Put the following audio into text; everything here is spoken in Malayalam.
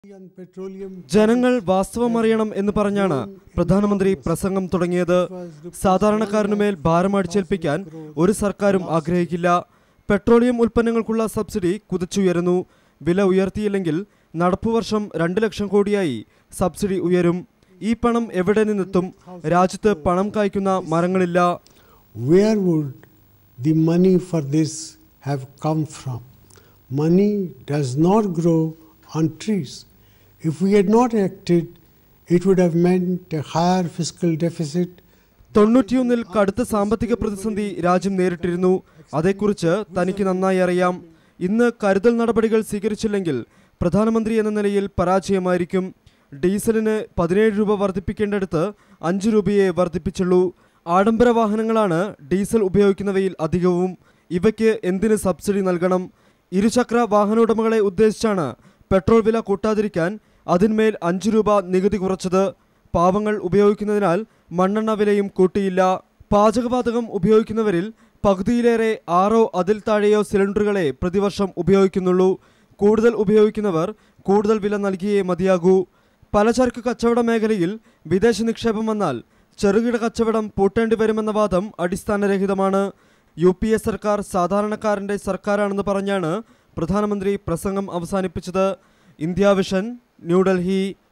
ജനങ്ങൾ വാസ്തവം അറിയണം എന്ന് പറഞ്ഞാണ് പ്രധാനമന്ത്രി പ്രസംഗം തുടങ്ങിയത് സാധാരണക്കാരനുമേൽ ഭാരം അടിച്ചേൽപ്പിക്കാൻ ഒരു സർക്കാരും ആഗ്രഹിക്കില്ല പെട്രോളിയം ഉൽപ്പന്നങ്ങൾക്കുള്ള സബ്സിഡി കുതിച്ചുയരുന്നു വില ഉയർത്തിയില്ലെങ്കിൽ നടപ്പുവർഷം രണ്ട് ലക്ഷം കോടിയായി സബ്സിഡി ഉയരും ഈ പണം എവിടെ നിന്നെത്തും രാജ്യത്ത് പണം കായ്ക്കുന്ന മരങ്ങളില്ല where would the money for this have come from? Money does not grow on trees. If we had not acted, it would have meant a higher fiscal deficit. തൊണ്ണൂറ്റിയൊന്നിൽ കടുത്ത സാമ്പത്തിക പ്രതിസന്ധി രാജ്യം നേരിട്ടിരുന്നു അതേക്കുറിച്ച് തനിക്ക് നന്നായി അറിയാം ഇന്ന് കരുതൽ നടപടികൾ സ്വീകരിച്ചില്ലെങ്കിൽ പ്രധാനമന്ത്രി എന്ന നിലയിൽ പരാജയമായിരിക്കും ഡീസലിന് പതിനേഴ് രൂപ വർദ്ധിപ്പിക്കേണ്ടടുത്ത് അഞ്ച് രൂപയെ വർദ്ധിപ്പിച്ചുള്ളൂ ആഡംബര വാഹനങ്ങളാണ് ഡീസൽ ഉപയോഗിക്കുന്നവയിൽ അധികവും ഇവയ്ക്ക് എന്തിന് സബ്സിഡി നൽകണം ഇരുചക്ര വാഹനോടമകളെ ഉദ്ദേശിച്ചാണ് പെട്രോൾ വില കൂട്ടാതിരിക്കാൻ അതിന്മേൽ അഞ്ച് രൂപ നികുതി കുറച്ചത് പാവങ്ങൾ ഉപയോഗിക്കുന്നതിനാൽ മണ്ണെണ്ണ വിലയും കൂട്ടിയില്ല പാചകവാതകം ഉപയോഗിക്കുന്നവരിൽ പകുതിയിലേറെ ആറോ അതിൽ താഴെയോ സിലിണ്ടറുകളെ പ്രതിവർഷം ഉപയോഗിക്കുന്നുള്ളൂ കൂടുതൽ ഉപയോഗിക്കുന്നവർ കൂടുതൽ വില നൽകിയേ മതിയാകൂ പലചരക്ക് കച്ചവട മേഖലയിൽ വിദേശ നിക്ഷേപം വന്നാൽ ചെറുകിട കച്ചവടം പൂട്ടേണ്ടി വരുമെന്ന വാദം അടിസ്ഥാനരഹിതമാണ് യു പി എ സർക്കാർ സാധാരണക്കാരന്റെ സർക്കാരാണെന്ന് പറഞ്ഞാണ് പ്രധാനമന്ത്രി പ്രസംഗം അവസാനിപ്പിച്ചത് ഇന്ത്യ വിഷൻ ന്യൂഡൽഹി